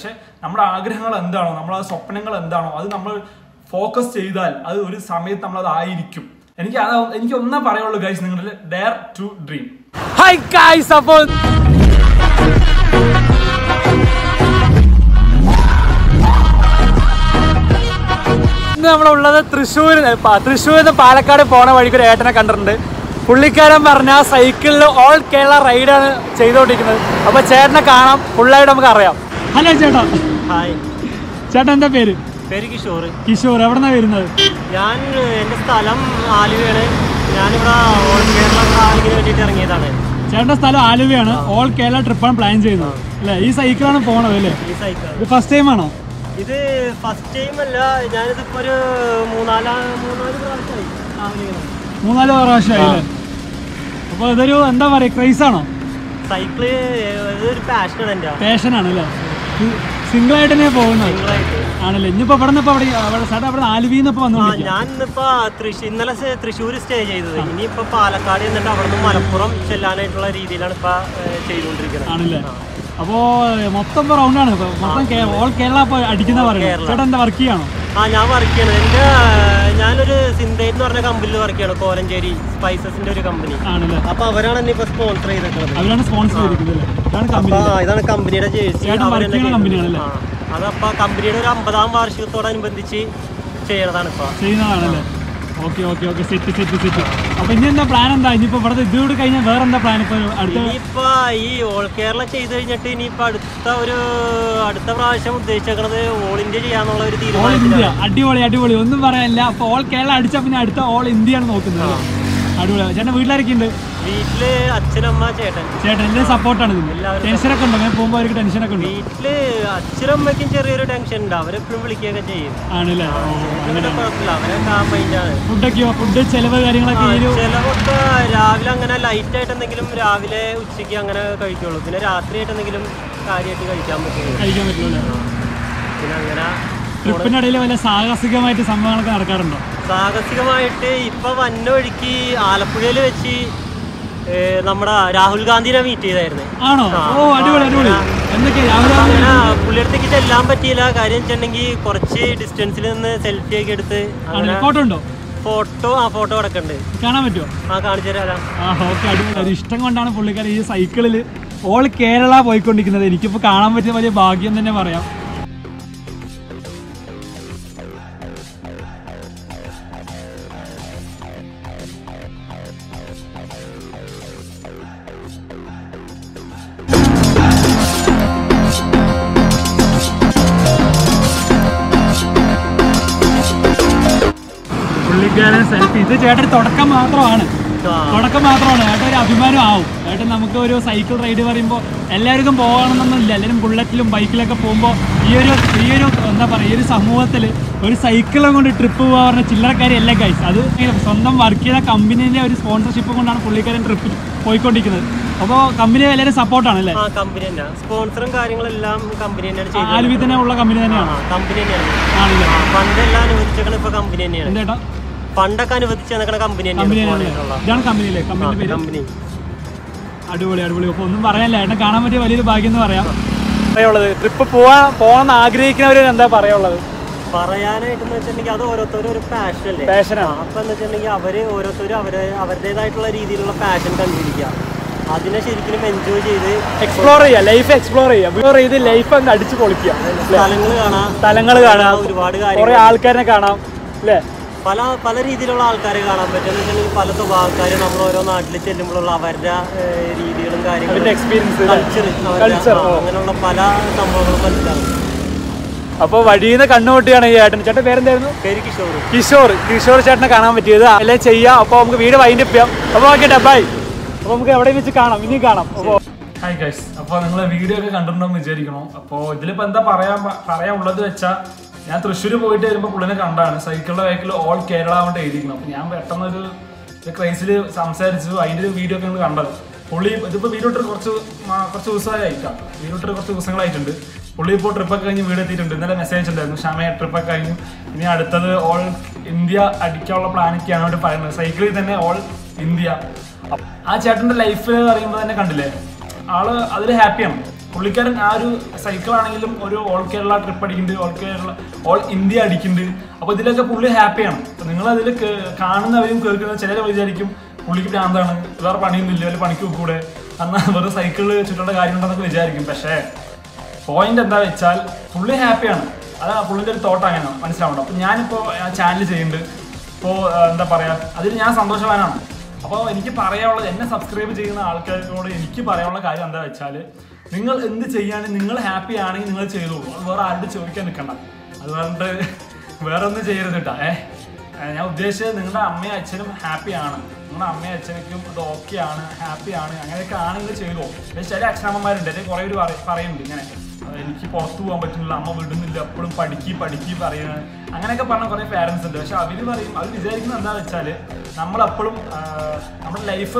പക്ഷെ നമ്മുടെ ആഗ്രഹങ്ങൾ എന്താണോ നമ്മളെ സ്വപ്നങ്ങൾ എന്താണോ അത് നമ്മൾ ഫോക്കസ് ചെയ്താൽ അത് ഒരു സമയത്ത് നമ്മൾ അത് ആയിരിക്കും എനിക്ക് അത് എനിക്ക് ഒന്നേ പറയുള്ളൂ ഗൈസ് നിങ്ങളുടെ dare to dream hi guys അപ്പോൾ ഇന്ന് നമ്മളുള്ളത് തൃശ്ശൂർ തൃശ്ശൂരിൽ നിന്ന് പാലക്കാട് പോണ വഴിക്ക് ഒരു ഏട്ടനെ കണ്ടിട്ടുണ്ട് പുള്ളിക്കാരൻ പറഞ്ഞ സൈക്കിളിൽ ഓൾ കേരള റൈഡാണ് ചെയ്തുകൊണ്ടിരിക്കുന്നത് അപ്പൊ ചേട്ടനെ കാണാം ഫുള്ളായിട്ട് നമുക്ക് അറിയാം ഹലോ ചേട്ടാ ഹായ് ചേട്ടൻ എന്താ പേര് പേര് കിഷോർ കിഷോർ എവിടെന്നാ വരുന്നത് ഞാൻ എൻ്റെ സ്ഥലം ആലുവയാണ് ഞാനിവിടെ ഓൾ കേരള ട്രാവലിങ്ങിന് വേണ്ടിയിട്ട് ഇറങ്ങിയതാണ് ചേട്ടന്റെ സ്ഥലം ആലുവയാണ് ഓൾ കേരള ട്രിപ്പാണ് പ്ലാൻ ചെയ്യുന്നത് അല്ലേ ഈ സൈക്കിളാണ് പോണത് അല്ലേ ഈ സൈക്കിൾ ഇത് ഫസ്റ്റ് ടൈം ആണോ ഇത് ഫസ്റ്റ് ടൈം അല്ല ഞാനിതിപ്പോൾ ഒരു മൂന്നാലാ മൂന്നാല് പ്രാവശ്യമായി ട്രാവൽ മൂന്നാല് പ്രാവശ്യമായി അല്ലേ അപ്പോൾ ഇതൊരു എന്താ പറയുക ക്രൈസ് ആണോ സൈക്കിള് ഇതൊരു പാഷനാണ് എൻ്റെ പാഷൻ ആണല്ലേ സിംഗിൾ ആയിട്ട് തന്നെ പോകുന്നത് സിംഗിളായിട്ട് ആണല്ലേ ഇനിയിപ്പോ ഇവിടെ നിന്ന് അവിടെ അവിടെ ചേട്ടാ അവിടെ ആലുവിന്ന് ഇപ്പൊ ആ വന്നോണ്ടിരിക്കുക ഞാൻ ഇന്നിപ്പോൾ തൃശ്ശൂർ ഇന്നലെ സെ- തൃശ്ശൂർ സ്റ്റേ ചെയ്തത് ഇനിയിപ്പോൾ പാലക്കാട് എന്നിട്ട് അവിടെ നിന്ന് മലപ്പുറം ചെല്ലാനായിട്ടുള്ള രീതിയിലാണ് ഇപ്പോൾ ചെയ്തുകൊണ്ടിരിക്കുന്നത് ആണല്ലേ അപ്പോ മൊത്തം റൗണ്ട് ആണ് ഇപ്പൊ മൊത്തം കേ- ഓൾ കേരള ഇപ്പൊ അടിക്കുന്ന പറയുന്നത് കേരള. ചേട്ടാ എന്താ വർക്ക് ചെയ്യാണോ ആ ഞാൻ വർക്ക് ചെയ്യണത് എൻ്റെ ഞാനൊരു സിന്തേറ്റ് എന്ന് പറഞ്ഞ കമ്പനിയിൽ വർക്ക് ചെയ്യണം കോലഞ്ചേരി സ്പൈസസിന്റെ ഒരു കമ്പനി ആണല്ലേ അപ്പൊ അവരാണ് എന്നെ ഇപ്പൊ സ്പോൺസർ ചെയ്തിട്ടുള്ളത് അവരാണ് സ്പോൺസർ ചെയ്തിരിക്കുന്നത് അല്ലേ ഇതാണ് അപ്പൊ കമ്പനി ഇതാണ് കമ്പനിയുടെ ജേഴ്സി ചേട്ടൻ work ചെയ്യുന്ന കമ്പനിയാണല്ലേ? അതപ്പോ കമ്പനിയുടെ ഒരു അമ്പതാം വാർഷികത്തോടനുബന്ധിച്ച് ചെയ്യണതാണ് ഇപ്പൊ ചെയ്യുന്നതാണല്ലേ okay okay okay set set set അപ്പൊ ഇനി എന്താ പ്ലാൻ എന്താ ഇനിയിപ്പോ ഇവിടെ ഇതോട് കഴിഞ്ഞാൽ വേറെ എന്താ പ്ലാൻ ഇപ്പൊ അടുത്ത ഇനിയിപ്പോ ഈ ഓൾ കേരള ചെയ്ത് കഴിഞ്ഞിട്ട് ഇനിയിപ്പോ അടുത്ത ഒരു അടുത്ത പ്രാവശ്യം ഉദ്ദേശിച്ചേക്കണത് ഓൾ ഇന്ത്യ ചെയ്യാന്നുള്ള ഒരു ഓൾ ഇന്ത്യ തീരുമാനത്തിലാണ് അടിപൊളി അടിപൊളി ഒന്നും പറയാനില്ല അപ്പൊ ഓൾ കേരള അടിച്ചാ പിന്നെ അടുത്ത ഓൾ ഇന്ത്യയാണ് നോക്കുന്നത് അടിപൊളി ചേട്ടൻ വീട്ടിലാരൊക്കെ ഉണ്ട് വീട്ടില് അച്ഛനമ്മ ചേട്ടൻ ചേട്ടൻ എല്ലാം സപ്പോർട്ടാണ് ഇതിന് എല്ലാവരും ടെൻഷനൊക്കെ ഉണ്ടോ അങ്ങനെ പോകുമ്പോൾ അവർക്ക് ടെൻഷനൊക്കെ ഉണ്ടോ വീട്ടില് അച്ഛനമ്മയ്ക്കും ചെറിയൊരു ടെൻഷൻ ഉണ്ട് അവരെപ്പോഴും വിളിക്കുകയൊക്കെ ചെയ്യും ആണല്ലേ ഓ, അങ്ങനെ കുഴപ്പമില്ല അവരൊക്കെ ആ മൈൻഡാണ് ഫുഡൊക്കെയോ ഫുഡ് ചെലവ് കാര്യങ്ങളൊക്കെ ഈ ഒരു ചിലവൊക്കെ രാവിലെ അങ്ങനെ ലൈറ്റ് ആയിട്ട് എന്തെങ്കിലും രാവിലെ ഉച്ചയ്ക്ക് അങ്ങനെ കഴിക്കുള്ളൂ പിന്നെ രാത്രി ആയിട്ട് എന്തെങ്കിലും കാര്യമായിട്ട് കഴിക്കാൻ പറ്റുള്ളൂ കഴിക്കാൻ പറ്റുള്ളൂ പിന്നെ അങ്ങനെ ട്രിപ്പിന്റെ ഇടയിൽ വല്ല സാഹസികമായിട്ട് സംഭവങ്ങളൊക്കെ നടക്കാറുണ്ടോ സാഹസികമായിട്ട് ഇപ്പൊ വന്ന വഴിക്ക് ആലപ്പുഴയിൽ വെച്ച് ഏ, നമ്മുടെ രാഹുൽ ഗാന്ധിനെ മീറ്റ് ചെയ്തായിരുന്നു ആണോ ആ, ഓ അടിപൊളി അടിപൊളി എന്തൊക്കെയാ രാവിലെ അങ്ങനെ പുള്ളിയടുത്തേക്ക് ചെല്ലാൻ പറ്റിയില്ല കാര്യം വെച്ചിട്ടുണ്ടെങ്കിൽ കുറച്ച് ഡിസ്റ്റൻസിൽ നിന്ന് സെൽഫി ഒക്കെ എടുത്ത് അങ്ങനെ ഫോട്ടോ ഉണ്ടോ ഫോട്ടോ ആ ഫോട്ടോ കിടക്കുന്നുണ്ട് കാണാൻ പറ്റുമോ ആ കാണിച്ചു തരാം ആ ഓക്കെ അടിപൊളി ഒരു ഇഷ്ടം കൊണ്ടാണ് പുള്ളിക്കാരൻ ഈ സൈക്കിളിൽ ഓൾ കേരള പോയിക്കൊണ്ടിരിക്കുന്നത് എനിക്കിപ്പോൾ കാണാൻ പറ്റിയ വലിയ ഭാഗ്യം തന്നെ പറയാം പുള്ളിക്കാരൻ സെൽഫി ഇത് ചേട്ടൻ തുടക്കം മാത്രമാണ് ആ. തുടക്കം മാത്രമാണ് ഏട്ടൻ ഒരു അഭിമാനം ആവും ഏട്ടൻ നമുക്ക് ഒരു സൈക്കിൾ റൈഡ് പറയുമ്പോൾ എല്ലാവർക്കും പോകണമെന്നൊന്നും ഇല്ല എല്ലാവരും ബുള്ളറ്റിലും ബൈക്കിലൊക്കെ പോകുമ്പോൾ ഈ ഒരു ഈ ഒരു എന്താ പറയുക ഈ ഒരു സമൂഹത്തിൽ ഒരു സൈക്കിളും കൊണ്ട് ട്രിപ്പ് പോകാൻ പറഞ്ഞ ചില്ലറക്കാരി അല്ല ഗൈസ് അത് ഇങ്ങനെ സ്വന്തം വർക്ക് ചെയ്ത കമ്പനീൻ്റെ ഒരു സ്പോൺസർഷിപ്പ് കൊണ്ടാണ് പുള്ളിക്കാരൻ ട്രിപ്പ് പോയിക്കൊണ്ടിരിക്കുന്നത് അപ്പോൾ കമ്പനി എല്ലാവരും സപ്പോർട്ടാണ് അല്ലേ ആ കമ്പനി തന്നെ സ്പോൺസറും കാര്യങ്ങളെല്ലാം കമ്പനി തന്നെയാണ് ആ, ചെയ്തത് ആലുവി തന്നെ ഉള്ള കമ്പനി തന്നെയാണ് കമ്പനി തന്നെയാണ് ആണല്ലേ ആ, ഫണ്ടെല്ലാം അനുവദിച്ചേക്കണ ഇപ്പൊ കമ്പനി തന്നെയാണ് എന്തേട്ടാ ഫണ്ടൊക്കെ അനുവദിച്ച് നിൽക്കണ കമ്പനി കമ്പനി തന്നെയാണ് തന്നെയാണ് പോകാനായിട്ടുള്ള. ഇതാണ് കമ്പനിയിലെ കമ്പനിയുടെ പേര് കമ്പനി അടിപൊളി അടിപൊളി അപ്പോൾ ഒന്നും പറയാനില്ല ഏട്ടൻ കാണാൻ പറ്റിയ വലിയൊരു ഭാഗ്യം എന്ന് പറയാം പറയുള്ളത് ട്രിപ്പ് പോവാൻ പോകണമെന്ന് ആഗ്രഹിക്കുന്നവർ എന്താ പറയാനുള്ളത് പറയാനായിട്ട് വെച്ചിട്ടുണ്ടെങ്കിൽ അത് ഓരോരുത്തരും ഒരു പാഷൻ അല്ലേ പാഷനാണ് അപ്പൊ എന്ന് വെച്ചിട്ടുണ്ടെങ്കിൽ അവര് ഓരോരുത്തരും അവരെ അവരുടേതായിട്ടുള്ള രീതിയിലുള്ള പാഷൻ കണ്ടുപിടിക്കുക അതിനെ ശരിക്കും എൻജോയ് ചെയ്ത് എക്സ്പ്ലോർ ചെയ്യുക ലൈഫ് എക്സ്പ്ലോർ ചെയ്യുക എക്സ്പ്ലോർ ചെയ്ത് ലൈഫ് അങ്ങ് അടിച്ചു പൊളിക്കുക സ്ഥലങ്ങൾ കാണാം സ്ഥലങ്ങൾ കാണാം ഒരുപാട് കുറെ കാര്യങ്ങൾ ആൾക്കാരെ കാണാം അല്ലേ പല പല രീതിയിലുള്ള ആൾക്കാരെ കാണാൻ പറ്റും എന്ന് വെച്ചിട്ടുണ്ടെങ്കിൽ പല സ്വഭാവക്കാർ നമ്മൾ ഓരോ നാട്ടിൽ ചെല്ലുമ്പോഴുള്ള അവരുടെ ഏഹ്, രീതികളും അതിന്റെ കാര്യങ്ങളും എക്സ്പീരിയൻസ് കൾച്ചർ കൾച്ചർ അങ്ങനെയുള്ള പല സംഭവങ്ങളും മനസ്സിലാവും അപ്പോൾ വഴിയിൽ നിന്ന് കണ്ണുപൊട്ടിയാണ് ഈ ഏട്ടൻ ചേട്ടൻ പേരെന്തായിരുന്നു പേര് കിഷോർ കിഷോർ കിഷോർ ചേട്ടനെ കാണാൻ പറ്റിയത് അല്ലേ ചെയ്യാം അപ്പോൾ നമുക്ക് വീട് വൈൻഡപ്പ് ചെയ്യാം അപ്പോൾ ഓക്കെ ബൈ അപ്പോൾ നമുക്ക് എവിടെ വെച്ച് കാണാം ഇനി കാണാം അപ്പോൾ ഹായ് ഗൈസ് അപ്പോൾ നിങ്ങൾ വീഡിയോ ഒക്കെ കണ്ടിട്ടുണ്ടെന്ന് വിചാരിക്കണോ അപ്പോൾ ഇതിലിപ്പോൾ എന്താ പറയാൻ പറയാനുള്ളത് വെച്ചാൽ ഞാൻ തൃശ്ശൂർ പോയിട്ട് വരുമ്പോൾ പുള്ളിനെ കണ്ടാണ് സൈക്കിളിൻ്റെ ബാക്കിൽ ഓൾ കേരള കൊണ്ട് എഴുതിയിരിക്കണം അപ്പോൾ ഞാൻ പെട്ടെന്നൊരു ക്രൈസിൽ സംസാരിച്ചു അതിൻ്റെ ഒരു വീഡിയോ ഒക്കെ നിങ്ങൾ കണ്ടത് പുള്ളി ഇതിപ്പോൾ വീഡിയോട്ട് കുറച്ച് മാ- കുറച്ച് ദിവസമായി അയക്കാം വീഡിയോട്ട് കുറച്ച് ദിവസങ്ങളായിട്ടുണ്ട് പുള്ളി ഇപ്പോൾ ട്രിപ്പൊക്കെ കഴിഞ്ഞ് വീട് എത്തിയിട്ടുണ്ട് ഇന്നലെ മെസ്സേജ് ഉണ്ടായിരുന്നു ക്ഷമയ ട്രിപ്പൊക്കെ കഴിഞ്ഞു ഇനി അടുത്തത് ഓൾ ഇന്ത്യ അടിക്കാനുള്ള പ്ലാനൊക്കെയാണ് വേണ്ടി പറയുന്നത് സൈക്കിളിൽ തന്നെ ഓൾ ഇന്ത്യ അപ്പ- ആ ചേട്ടൻ്റെ ലൈഫ് പറയുമ്പോൾ തന്നെ കണ്ടില്ലേ ആള് അതിൽ ഹാപ്പിയാണ് പുള്ളിക്കാരൻ ആ ഒരു സൈക്കിൾ ആണെങ്കിലും ഒരു ഓൾ കേരള ട്രിപ്പ് അടിക്കുന്നുണ്ട് ഓൾ കേരള ഓൾ ഇന്ത്യ അടിക്കുന്നുണ്ട് അപ്പോൾ ഇതിലൊക്കെ പുള്ളി ഹാപ്പിയാണ് അപ്പോൾ നിങ്ങൾ അതിൽ കാണുന്നവരും കേൾക്കുന്ന ചിലർ വിചാരിക്കും പുള്ളിക്ക് ഭ്രാന്താണ് വേറെ പണിയൊന്നുമില്ല വല്ല പണിക്ക് കൂടെ എന്നാൽ വെറുതെ സൈക്കിളിൽ ചുറ്റേണ്ട കാര്യമുണ്ടെന്നൊക്കെ വിചാരിക്കും പക്ഷേ പോയിന്റ് എന്താ വെച്ചാൽ പുള്ളി ഹാപ്പിയാണ് അതാ പുള്ളിൻ്റെ ഒരു തോട്ട് അങ്ങനെയാണ് മനസ്സിലാവണം അപ്പോൾ ഞാനിപ്പോൾ ചാനൽ ചെയ്യുന്നുണ്ട് ഇപ്പോൾ എന്താ പറയുക അതിൽ ഞാൻ സന്തോഷവാനാണ് അപ്പോൾ എനിക്ക് പറയാനുള്ളത് എന്നെ സബ്സ്ക്രൈബ് ചെയ്യുന്ന ആൾക്കാരോട് എനിക്ക് പറയാനുള്ള കാര്യം എന്താ വെച്ചാൽ നിങ്ങൾ എന്ത് ചെയ്യുകയാണെങ്കിൽ നിങ്ങൾ ഹാപ്പി ആണെങ്കിൽ നിങ്ങൾ ചെയ്തോളൂ അത് വേറെ ആരുടെ ചോദിക്കാൻ നിൽക്കണ്ട അത് പറഞ്ഞിട്ട് വേറെ ഒന്നും ചെയ്യരുത് കേട്ടോ ഏഹ് ഞാൻ ഉദ്ദേശിച്ചത് നിങ്ങളുടെ അമ്മയും അച്ഛനും ഹാപ്പിയാണ് നിങ്ങളുടെ അമ്മയും അച്ഛനക്കും അത് ഓക്കെ ആണ് ഹാപ്പി ആണ് അങ്ങനെയൊക്കെ ആണെങ്കിൽ ചെയ്തോ പക്ഷേ ചില അച്ഛനമ്മമാരുണ്ട് അല്ലെങ്കിൽ കുറേ പേര് പറ- പറയുന്നുണ്ട് ഇങ്ങനെ "ആ, എനിക്ക് പുറത്തു പോകാൻ പറ്റുന്നില്ല അമ്മ വിടുന്നില്ല എപ്പോഴും പഠിക്കി പഠിക്കി പറയുന്നത് അങ്ങനെയൊക്കെ പറഞ്ഞ കുറേ പാരൻസ് ഉണ്ട് പക്ഷെ അവർ പറയും അവർ വിചാരിക്കുന്നത് എന്താ വെച്ചാൽ നമ്മളെപ്പോഴും ആ, നമ്മുടെ ലൈഫ്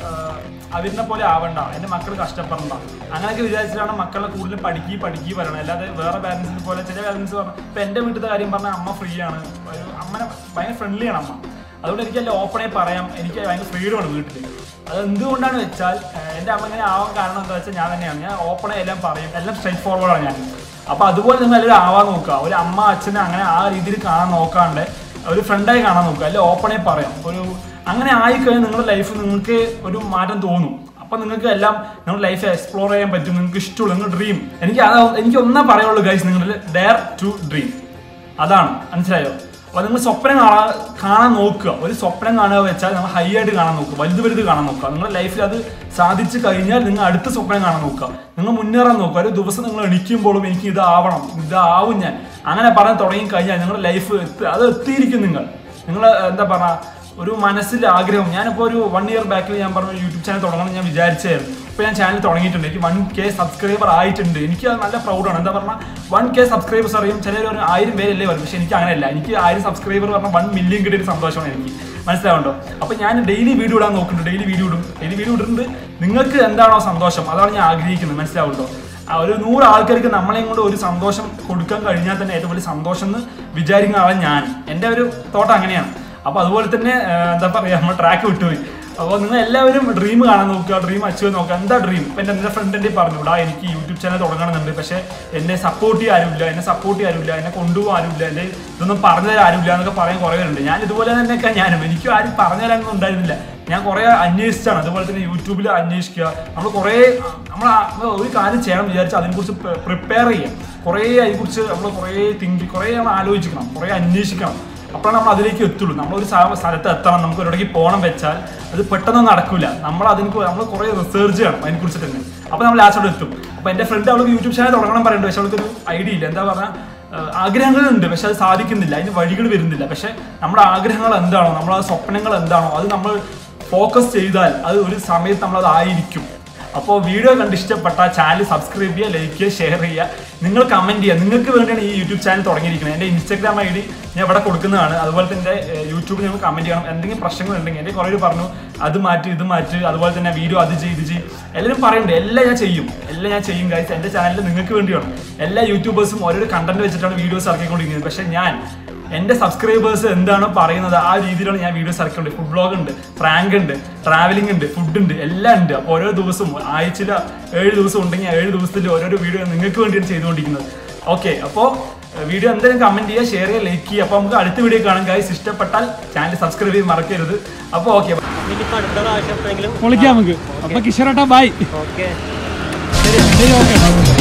അവരിനെ പോലെ ആവണ്ട എൻ്റെ മക്കൾ കഷ്ടപ്പെടണ്ട അങ്ങനെയൊക്കെ വിചാരിച്ചിട്ടാണ് മക്കളെ കൂടുതൽ പഠിക്കി പഠിക്കി പറയണം അല്ലാതെ വേറെ പാരൻസിനെ പോലെ ചില പാരൻസ് പറഞ്ഞു ഇപ്പം എൻ്റെ വീട്ടിലത്തെ കാര്യം പറഞ്ഞാൽ അമ്മ ഫ്രീ ആണ് ഒരു അമ്മനെ ഭയങ്കര ഫ്രണ്ട്ലിയാണ് അമ്മ അതുകൊണ്ട് എനിക്ക് എല്ലാം ഓപ്പണായി പറയാം എനിക്ക് ഭയങ്കര ഫ്രീഡമാണ് വീട്ടിൽ അത് എന്തുകൊണ്ടാണ് വെച്ചാൽ ഏഹ്, എൻ്റെ അമ്മ ഇങ്ങനെ ആവാൻ കാരണം എന്താ വെച്ചാൽ ഞാൻ തന്നെയാണ് ഞാൻ ഓപ്പണായി എല്ലാം പറയും എല്ലാം സ്ട്രൈറ്റ് ഫോർവേഡാണ് ഞാൻ അപ്പോൾ അതുപോലെ നിങ്ങൾ എല്ലാവരും ആവാൻ നോക്കുക ഒരു അമ്മ അച്ഛനെ അങ്ങനെ ആ രീതിയിൽ കാണാൻ നോക്കാണ്ട് ഒരു ഫ്രണ്ടായി കാണാൻ നോക്കുക അല്ലെങ്കിൽ ഓപ്പണായി പറയാം ഒരു അങ്ങനെ ആയിക്കഴിഞ്ഞാൽ നിങ്ങളുടെ ലൈഫ് നിങ്ങൾക്ക് ഒരു മാറ്റം തോന്നും അപ്പൊ നിങ്ങൾക്ക് എല്ലാം നിങ്ങളുടെ ലൈഫ് എക്സ്പ്ലോർ ചെയ്യാൻ പറ്റും നിങ്ങൾക്ക് ഇഷ്ടമുള്ള നിങ്ങൾ ഡ്രീം എനിക്ക് അതാ എനിക്ക് ഒന്നേ പറയുള്ളൂ ഗൈസ് നിങ്ങളുടെ ഡെയർ ടു ഡ്രീം അതാണ് മനസ്സിലായോ അപ്പൊ നിങ്ങൾ സ്വപ്നം കാണാൻ കാണാൻ നോക്കുക ഒരു സ്വപ്നം കാണുക വെച്ചാൽ നമ്മൾ ഹൈ ആയിട്ട് കാണാൻ നോക്കുക വലുത് വലുത് കാണാൻ നോക്കുക നിങ്ങളുടെ ലൈഫിൽ അത് സാധിച്ചു കഴിഞ്ഞാൽ നിങ്ങൾ അടുത്ത സ്വപ്നം കാണാൻ നോക്കുക നിങ്ങൾ മുന്നേറാൻ നോക്കുക ഒരു ദിവസം നിങ്ങൾ എണീക്കുമ്പോഴും എനിക്ക് ഇതാവണം ഇതാവും ഞാൻ അങ്ങനെ പറയാൻ തുടങ്ങി കഴിഞ്ഞാൽ നിങ്ങളുടെ ലൈഫ് അത് എത്തിയിരിക്കും നിങ്ങൾ നിങ്ങൾ എന്താ പറയുക ഒരു മനസ്സിൽ ആഗ്രഹം ഞാനിപ്പോൾ ഒരു വൺ ഇയർ ബാക്കിൽ ഞാൻ പറഞ്ഞ യൂട്യൂബ് ചാനൽ തുടങ്ങണം എന്ന് ഞാൻ വിചാരിച്ചായിരുന്നു ഇപ്പോൾ ഞാൻ ചാനൽ തുടങ്ങിയിട്ടുണ്ട് എനിക്ക് വൺ കെ സബ്സ്ക്രൈബർ ആയിട്ടുണ്ട് എനിക്ക് അത് നല്ല പ്രൗഡാണ് എന്താ പറഞ്ഞാൽ വൺ കെ സബ്സ്ക്രൈബേഴ്സ് അറിയും ചിലർ ഒരു ആയിരം പേരല്ലേ വരും പക്ഷേ എനിക്ക് അങ്ങനെയല്ല എനിക്ക് ആയിരം സബ്സ്ക്രൈബർ പറഞ്ഞാൽ വൺ മില്യൺ കിട്ടിയൊരു സന്തോഷമാണ് എനിക്ക് മനസ്സിലാവുണ്ടോ അപ്പോൾ ഞാൻ ഡെയിലി വീഡിയോ ഇടാൻ നോക്കുന്നുണ്ട് ഡെയിലി വീഡിയോ ഇടും ഡെയിലി വീഡിയോ ഇടുന്നുണ്ട് നിങ്ങൾക്ക് എന്താണോ സന്തോഷം അതാണ് ഞാൻ ആഗ്രഹിക്കുന്നത് മനസ്സിലാവുണ്ടോ ആ ഒരു നൂറ് ആൾക്കാർക്ക് നമ്മളെയും കൊണ്ട് ഒരു സന്തോഷം കൊടുക്കാൻ കഴിഞ്ഞാൽ തന്നെ ഏറ്റവും വലിയ സന്തോഷം എന്ന് വിചാരിക്കുന്ന ആളാണ് ഞാൻ എൻ്റെ ഒരു തോട്ടം അങ്ങനെയാണ് അപ്പോൾ അതുപോലെ തന്നെ ആ, എന്താ പറയുക നമ്മൾ ട്രാക്ക് വിട്ടുപോയി അപ്പോൾ നിങ്ങൾ എല്ലാവരും ഡ്രീം കാണാൻ നോക്കുക ഡ്രീം അച്ചീവ് നോക്കുക എന്താ ഡ്രീം ഇപ്പം എൻ്റെ എൻ്റെ ഫ്രണ്ടിൻ്റെ പറഞ്ഞു ഇടാ എനിക്ക് യൂട്യൂബ് ചാനൽ തുടങ്ങണമെന്നുണ്ട് പക്ഷേ എന്നെ സപ്പോർട്ട് ചെയ്യാൻ ആരുമില്ല എന്നെ സപ്പോർട്ട് ചെയ്യാൻ ആരുമില്ല എന്നെ കൊണ്ടുപോകാൻ ആരുമില്ല എൻ്റെ ഇതൊന്നും പറഞ്ഞു തരാൻ ആരുമില്ല എന്നൊക്കെ പറയാൻ കുറേ പേരുണ്ട് ഞാൻ ഇതുപോലെ തന്നെയൊക്കെ ഞാനും എനിക്കും ആരും പറഞ്ഞു തരാനൊന്നും ഉണ്ടായിരുന്നില്ല ഞാൻ കുറേ അന്വേഷിച്ചാണ് അതുപോലെ തന്നെ യൂട്യൂബിൽ അന്വേഷിക്കുക നമ്മൾ കുറേ നമ്മൾ ഒരു കാര്യം ചെയ്യണം വിചാരിച്ചാൽ അതിനെക്കുറിച്ച് പ്രിപ്പയർ ചെയ്യാം കുറേ അതിനെക്കുറിച്ച് നമ്മൾ കുറേ തിങ്ക് കുറേ നമ്മൾ ആലോചിക്കണം കുറേ അന്വേഷിക്കണം അപ്പോഴാണ് നമ്മൾ അതിലേക്ക് എത്തുള്ളൂ നമ്മളൊരു സ്ഥ- സ്ഥലത്ത് എത്തണം നമുക്ക് ഒരിടയ്ക്ക് പോകണം വെച്ചാൽ അത് പെട്ടെന്ന് നടക്കില്ല നമ്മൾ അതിന് നമ്മൾ കുറേ റിസർച്ച് ചെയ്യണം അതിനെക്കുറിച്ച് തന്നെ അപ്പോൾ നമ്മൾ ലാസ്റ്റോടെ എത്തും അപ്പോൾ എൻ്റെ ഫ്രണ്ട് അവൾക്ക് യൂട്യൂബ് ചാനൽ തുടങ്ങണം പറയുന്നുണ്ട് പക്ഷെ അവൾക്കൊരു ഐഡിയ ഇല്ല എന്താ പറഞ്ഞാൽ ഏഹ് ആഗ്രഹങ്ങളുണ്ട് പക്ഷെ അത് സാധിക്കുന്നില്ല അതിന് വഴികൾ വരുന്നില്ല പക്ഷെ നമ്മുടെ ആഗ്രഹങ്ങൾ എന്താണോ നമ്മളെ സ്വപ്നങ്ങൾ എന്താണോ അത് നമ്മൾ ഫോക്കസ് ചെയ്താൽ അത് ഒരു സമയത്ത് നമ്മൾ അത് ആയിരിക്കും അപ്പോൾ വീഡിയോ കണ്ട് ഇഷ്ടപ്പെട്ട ചാനൽ സബ്സ്ക്രൈബ് ചെയ്യുക ലൈക്ക് ചെയ്യുക ഷെയർ ചെയ്യുക നിങ്ങൾ കമൻറ്റ് ചെയ്യുക നിങ്ങൾക്ക് വേണ്ടിയാണ് ഈ യൂട്യൂബ് ചാനൽ തുടങ്ങിയിരിക്കുന്നത് എൻ്റെ ഇൻസ്റ്റാഗ്രാം ഐ ഡി ഞാൻ ഇവിടെ കൊടുക്കുന്നതാണ് അതുപോലെ തന്നെ യൂട്യൂബിൽ നിങ്ങൾ കമൻറ്റ് ചെയ്യണം എന്തെങ്കിലും പ്രശ്നങ്ങൾ ഉണ്ടെങ്കിൽ എൻ്റെ കുറേ പേര് പറഞ്ഞു അത് മാറ്റി ഇത് മാറ്റി അതുപോലെ തന്നെ വീഡിയോ അത് ചെയ്ത് ഇത് ചെയ്യും എല്ലാവരും പറയുന്നുണ്ട് എല്ലാം ഞാൻ ചെയ്യും എല്ലാം ഞാൻ ചെയ്യും ഗൈസ് എൻ്റെ ചാനലിൽ നിങ്ങൾക്ക് വേണ്ടിയാണ് എല്ലാ യൂട്യൂബേഴ്സും ഓരോരോ കണ്ടന്റ് വെച്ചിട്ടാണ് വീഡിയോസ് ഇറക്കിക്കൊണ്ടിരിക്കുന്നത് പക്ഷേ ഞാൻ എൻ്റെ സബ്സ്ക്രൈബേഴ്സ് എന്താണോ പറയുന്നത് ആ രീതിയിലാണ് ഞാൻ വീഡിയോസ് ഇറക്കുന്നുണ്ട് ഫുഡ് ബ്ലോഗ് ഉണ്ട് പ്രാങ്ക് ഉണ്ട് ട്രാവലിംഗ് ഉണ്ട് ഫുഡ് ഉണ്ട് എല്ലാം ഉണ്ട് അപ്പോൾ ഓരോ ദിവസവും ആഴ്ചയിൽ ഏഴ് ദിവസം ഉണ്ടെങ്കിൽ ആ ഏഴ് ദിവസത്തിൽ ഓരോരോ വീഡിയോ നിങ്ങൾക്ക് വേണ്ടിയാണ് ചെയ്തുകൊണ്ടിരിക്കുന്നത് ഓക്കെ അപ്പോൾ വീഡിയോ എന്തായാലും കമൻറ്റ് ചെയ്യുക ഷെയർ ചെയ്യുക ലൈക്ക് ചെയ്യുക അപ്പോൾ നമുക്ക് അടുത്ത വീഡിയോ കാണാം ഗൈസ് ഇഷ്ടപ്പെട്ടാൽ ചാനൽ സബ്സ്ക്രൈബ് ചെയ്ത് മറക്കരുത് അപ്പോൾ ഓക്കെ ഇനിയിപ്പോൾ അടുത്ത പ്രാവശ്യം എപ്പോഴെങ്കിലും പൊളിക്കാം നമുക്ക് അപ്പൊ കിഷോറേട്ടാ ബൈ ഓക്കെ ശരി ഓക്കെ